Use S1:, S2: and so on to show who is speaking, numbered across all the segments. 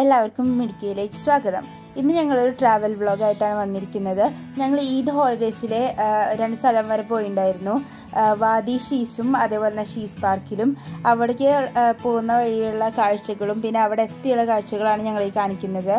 S1: എല്ലാവർക്കും മിടുക്കിയിലേക്ക് സ്വാഗതം ഇന്ന് ഞങ്ങളൊരു ട്രാവൽ വ്ളോഗായിട്ടാണ് വന്നിരിക്കുന്നത് ഞങ്ങൾ ഈദ് ഹോളിഡേയ്സിലെ ആ, രണ്ട് സ്ഥലം വരെ പോയിണ്ടായിരുന്നു ആ, വാദി ഷീസും അതേപോലെ തന്നെ ഷീസ് പാർക്കിലും അവിടേക്ക് ആ, പോകുന്ന വഴിയുള്ള കാഴ്ചകളും പിന്നെ അവിടെ എത്തിയുള്ള കാഴ്ചകളാണ് ഞങ്ങൾ ഈ കാണിക്കുന്നത്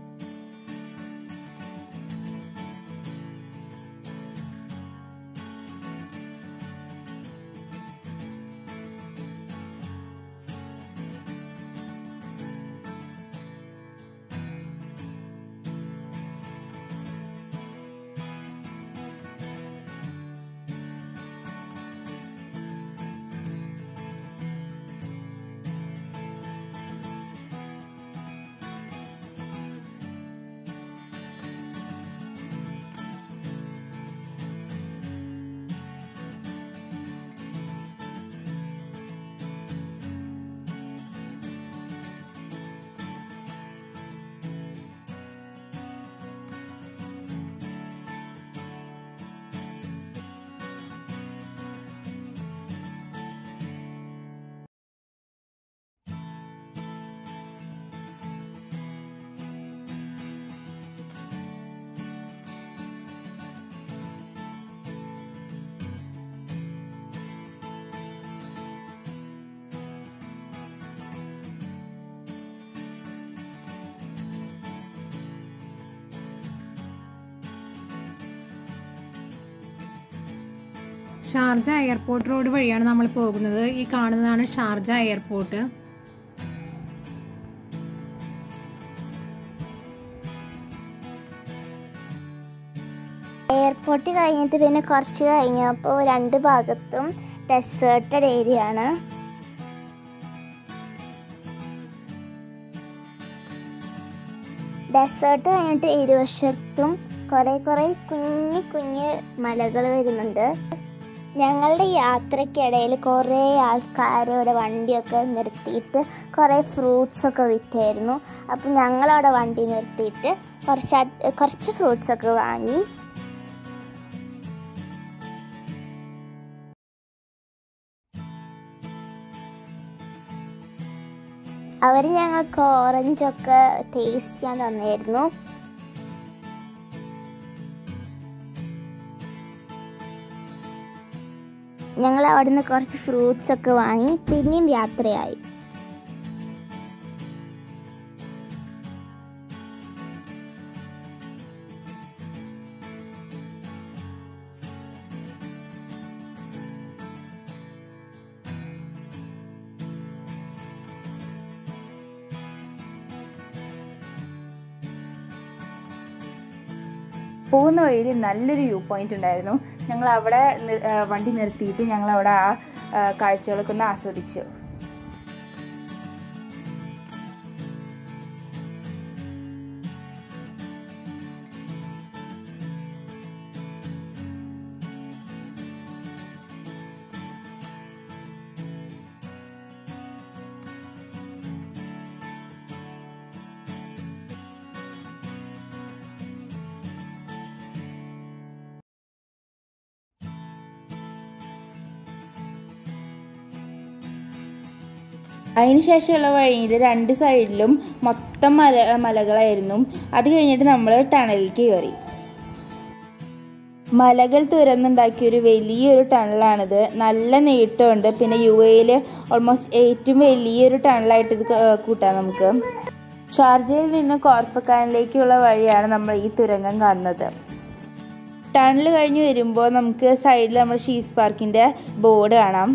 S2: ഷാർജ എയർപോർട്ട് റോഡ് വഴിയാണ് നമ്മൾ പോകുന്നത് ഈ കാണുന്നതാണ് ഷാർജ എയർപോർട്ട്
S3: എയർപോർട്ട് കഴിഞ്ഞിട്ട് പിന്നെ കുറച്ച് കഴിഞ്ഞപ്പോൾ രണ്ട് ഭാഗത്തും ഡെസേർട്ടഡ് ഏരിയ ആണ് ഡെസേർട്ട് കഴിഞ്ഞിട്ട് ഇരുവശത്തും കുറെ കുറെ കുഞ്ഞു കുഞ്ഞ് മലകൾ വരുന്നുണ്ട് ഞങ്ങളുടെ യാത്രക്കിടയിൽ കുറേ ആൾക്കാർ ഇവിടെ വണ്ടിയൊക്കെ നിർത്തിയിട്ട് കുറേ ഫ്രൂട്ട്സ് ഒക്കെ വിറ്റായിരുന്നു അപ്പം ഞങ്ങളവിടെ വണ്ടി നിർത്തിയിട്ട് കുറച്ച് അത് കുറച്ച് ഫ്രൂട്ട്സ് ഒക്കെ വാങ്ങി അവർ ഞങ്ങൾക്ക് ഓറഞ്ചൊക്കെ ടേസ്റ്റ് ചെയ്യാൻ തന്നായിരുന്നു ഞങ്ങൾ അവിടുന്ന് കുറച്ച് ഫ്രൂട്ട്സ് ഒക്കെ വാങ്ങി പിന്നെയും യാത്രയായി
S1: പോകുന്ന വഴിയിൽ നല്ലൊരു വ്യൂ പോയിന്റ് ഉണ്ടായിരുന്നു ഞങ്ങൾ അവിടെ നി- ആ, വണ്ടി നിർത്തിയിട്ട് ഞങ്ങൾ അവിടെ ആ ആ, കാഴ്ചകളൊക്കെ ഒന്ന് ആസ്വദിച്ചു അതിനുശേഷമുള്ള വഴിയിൽ രണ്ട് സൈഡിലും മൊത്തം മല മലകളായിരുന്നു അത് കഴിഞ്ഞിട്ട് നമ്മൾ ടണലിലേക്ക് കയറി മലകൾ തുരന്നുണ്ടാക്കിയ ഒരു വലിയൊരു ടണലാണിത് നല്ല നീട്ടമുണ്ട് പിന്നെ യു എയിൽ ഓൾമോസ്റ്റ് ഏറ്റവും വലിയൊരു ടണലായിട്ട് ഇത് ക- കൂട്ടാം നമുക്ക് ഷാർജയിൽ നിന്ന് കോർപ്പക്കാനിലേക്കുള്ള വഴിയാണ് നമ്മൾ ഈ തുരങ്കം കാണുന്നത് ടണൽ കഴിഞ്ഞ് വരുമ്പോൾ നമുക്ക് സൈഡിൽ നമ്മൾ ഷീസ് പാർക്കിൻ്റെ ബോർഡ് കാണാം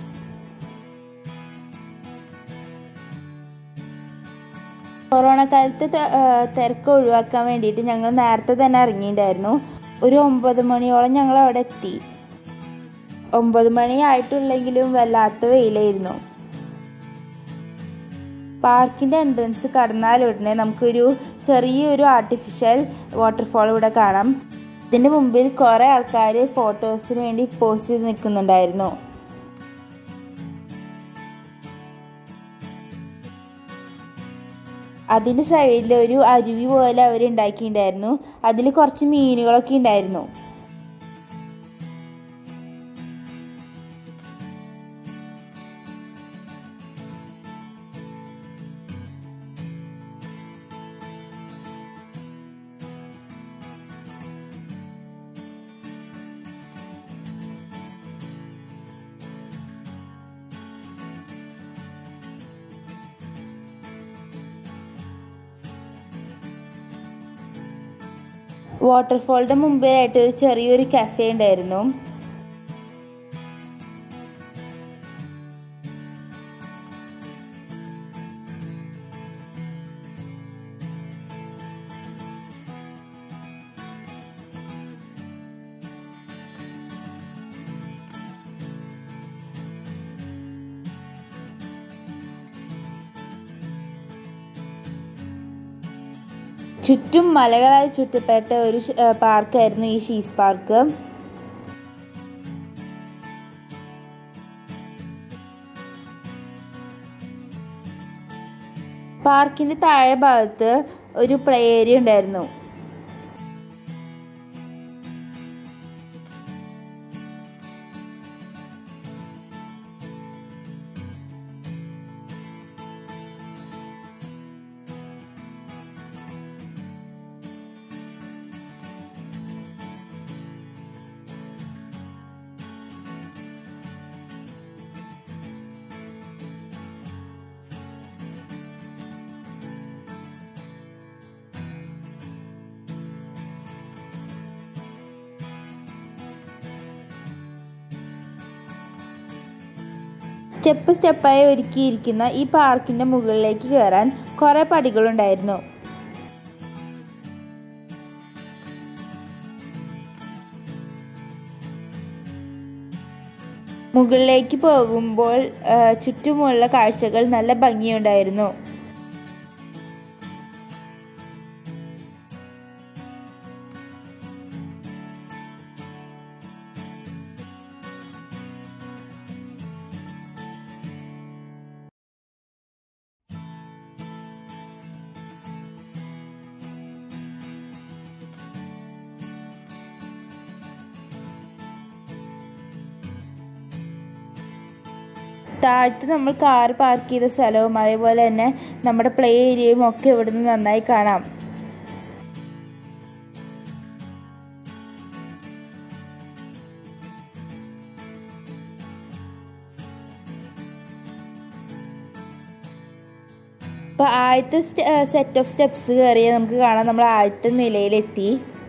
S1: കൊറോണ കാലത്ത് ത- ആ, തിരക്ക് ഒഴിവാക്കാൻ വേണ്ടിയിട്ട് ഞങ്ങൾ നേരത്തെ തന്നെ ഇറങ്ങിയിട്ടുണ്ടായിരുന്നു ഒരു ഒമ്പത് മണിയോളം ഞങ്ങൾ അവിടെ എത്തി ഒമ്പത് മണി ആയിട്ടില്ലെങ്കിലും വല്ലാത്ത വെയിലായിരുന്നു പാർക്കിന്റെ എൻട്രൻസ് കടന്നാൽ ഉടനെ നമുക്കൊരു ചെറിയൊരു ആർട്ടിഫിഷ്യൽ വാട്ടർഫാൾ ഇവിടെ കാണാം ഇതിന്റെ മുമ്പിൽ കുറെ ആൾക്കാർ ഫോട്ടോസിന് വേണ്ടി പോസ്റ്റ് ചെയ്ത് നിൽക്കുന്നുണ്ടായിരുന്നു അതിൻ്റെ സൈഡിൽ ഒരു അരുവി പോലെ അവർ ഉണ്ടാക്കിയിട്ടുണ്ടായിരുന്നു അതിൽ കുറച്ച് മീനുകളൊക്കെ ഉണ്ടായിരുന്നു വാട്ടർഫോളിൻ്റെ മുമ്പിലായിട്ട് ഒരു ചെറിയൊരു കഫേ ഉണ്ടായിരുന്നു ചുറ്റും മലകളാൽ ചുറ്റപ്പെട്ട ഒരു ഷ്- ഏ, പാർക്കായിരുന്നു ഈ ഷീസ് പാർക്ക് പാർക്കിന്റെ താഴെ ഭാഗത്ത് ഒരു പ്ലേ ഏരിയ ഉണ്ടായിരുന്നു സ്റ്റെപ്പ് സ്റ്റെപ്പായി ഒരുക്കിയിരിക്കുന്ന ഈ പാർക്കിന്റെ മുകളിലേക്ക് കയറാൻ കുറെ പടികളുണ്ടായിരുന്നു മുകളിലേക്ക് പോകുമ്പോൾ ആ, ചുറ്റുമുള്ള കാഴ്ചകൾ നല്ല ഭംഗിയുണ്ടായിരുന്നു താഴത്ത് നമ്മൾ കാർ പാർക്ക് ചെയ്ത സ്ഥലവും അതേപോലെ തന്നെ നമ്മുടെ പ്ലേ ഏരിയയും ഒക്കെ ഇവിടുന്ന് നന്നായി കാണാം അപ്പോൾ ആദ്യത്തെ സെറ്റ് ഓഫ് സ്റ്റെപ്സ് കയറിയ നമുക്ക് കാണാം നമ്മൾ ആദ്യത്തെ നിലയിലെത്തി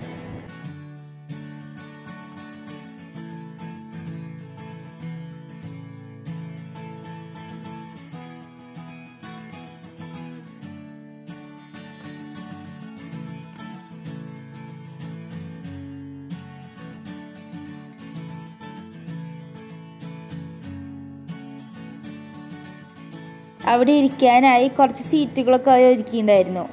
S1: അവിടെ ഇരിക്കാനായി കുറച്ച് സീറ്റുകളൊക്കെ അവർ ഒരുക്കിയിട്ടുണ്ടായിരുന്നു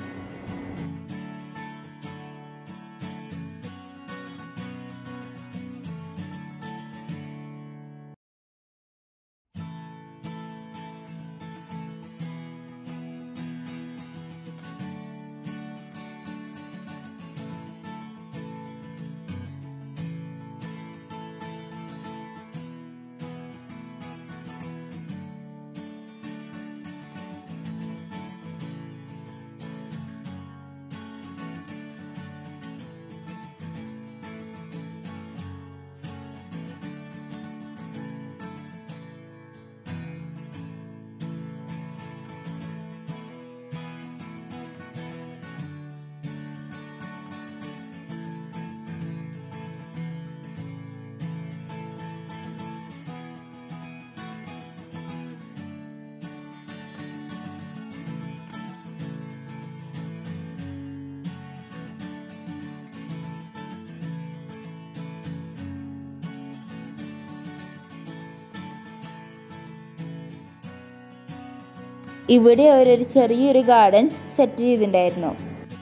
S1: ഇവിടെ അവരൊരു ചെറിയൊരു ഗാർഡൻ സെറ്റ് ചെയ്തിട്ടുണ്ടായിരുന്നു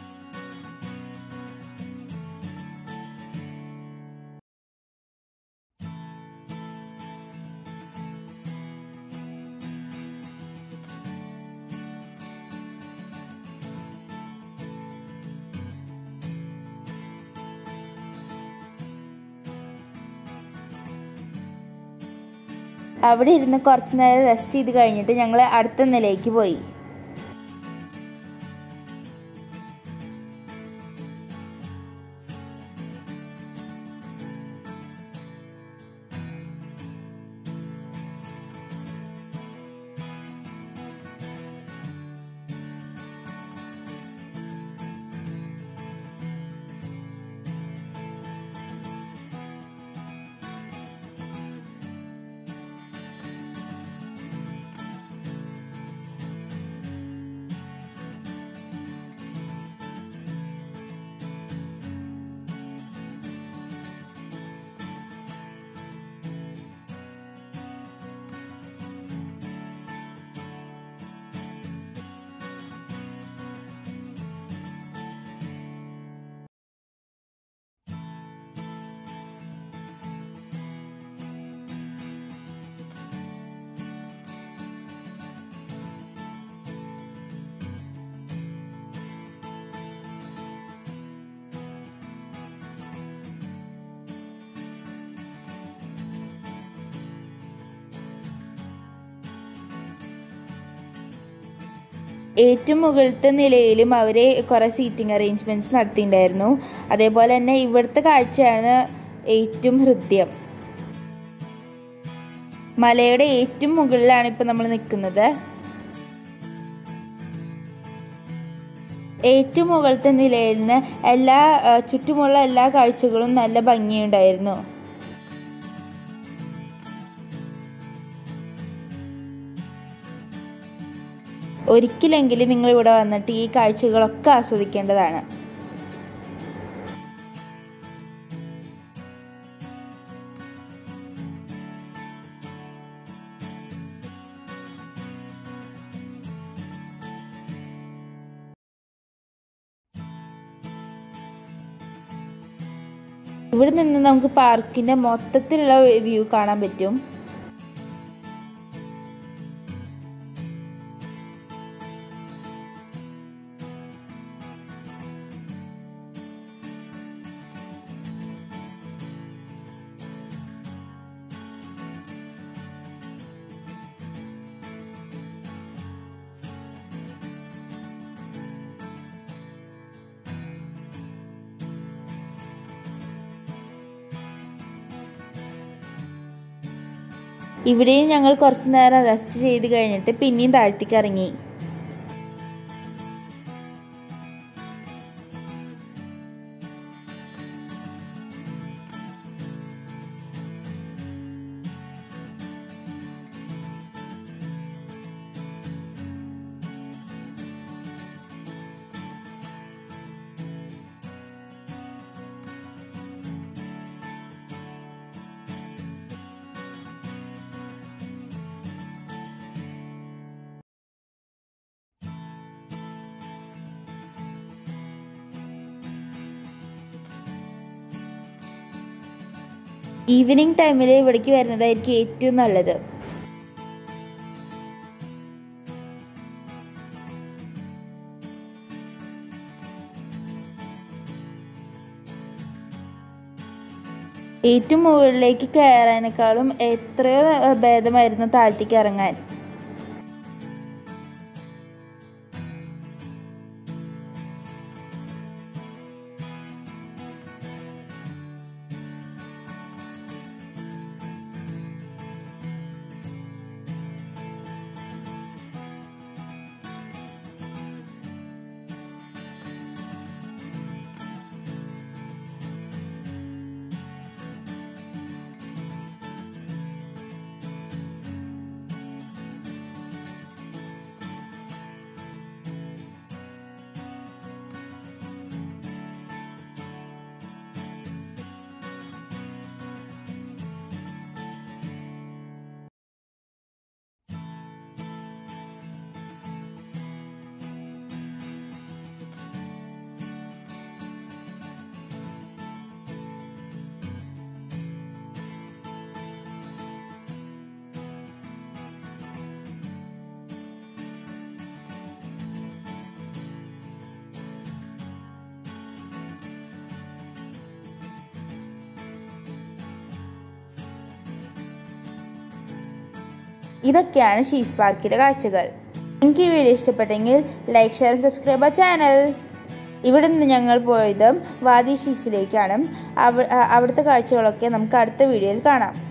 S1: അവിടെ ഇരുന്ന് കുറച്ച് നേരം റെസ്റ്റ് ചെയ്ത് കഴിഞ്ഞിട്ട് ഞങ്ങൾ അടുത്ത നിലയ്ക്ക് പോയി ഏറ്റവും മുകളിലത്തെ നിലയിലും അവർ കുറേ സീറ്റിംഗ് അറേഞ്ച്മെൻറ്റ്സ് നടത്തിയിട്ടുണ്ടായിരുന്നു അതേപോലെ തന്നെ ഇവിടുത്തെ കാഴ്ചയാണ് ഏറ്റവും ഹൃദ്യം മലയുടെ ഏറ്റവും മുകളിലാണ് ഇപ്പോൾ നമ്മൾ നിൽക്കുന്നത് ഏറ്റവും മുകളിലത്തെ നിലയിൽ നിന്ന് എല്ലാ ആ, ചുറ്റുമുള്ള എല്ലാ കാഴ്ചകളും നല്ല ഭംഗിയുണ്ടായിരുന്നു ഒരിക്കലെങ്കിലും നിങ്ങൾ ഇവിടെ വന്നിട്ട് ഈ കാഴ്ചകളൊക്കെ ആസ്വദിക്കേണ്ടതാണ് ഇവിടെ നിന്ന് നമുക്ക് പാർക്കിന്റെ മൊത്തത്തിലുള്ള വ്യൂ കാണാൻ പറ്റും ഇവിടെയും ഞങ്ങൾ കുറച്ചു നേരം റെസ്റ്റ് ചെയ്ത് കഴിഞ്ഞിട്ട് പിന്നെയും താഴ്ത്തിക്ക് ഇറങ്ങി ഈവനിങ് ടൈമിൽ ഇവിടേക്ക് വരുന്നതായിരിക്കും ഏറ്റവും നല്ലത് ഏറ്റവും മുകളിലേക്ക് കയറാനേക്കാളും എത്രയോ ഏഹ്, ഭേദമായിരുന്നു താഴ്ത്തിക്ക് ഇറങ്ങാൻ ഇതൊക്കെയാണ് ഷീസ് പാർക്കിലെ കാഴ്ചകൾ നിങ്ങൾക്ക് ഈ വീഡിയോ ഇഷ്ടപ്പെട്ടെങ്കിൽ ലൈക്ക് ഷെയർ സബ്സ്ക്രൈബ് ആ ചാനൽ ഇവിടെ നിന്ന് ഞങ്ങൾ പോയത് വാദി ഷീസിലേക്കാണ് അവ അവിടുത്തെ കാഴ്ചകളൊക്കെ നമുക്ക് അടുത്ത വീഡിയോയിൽ കാണാം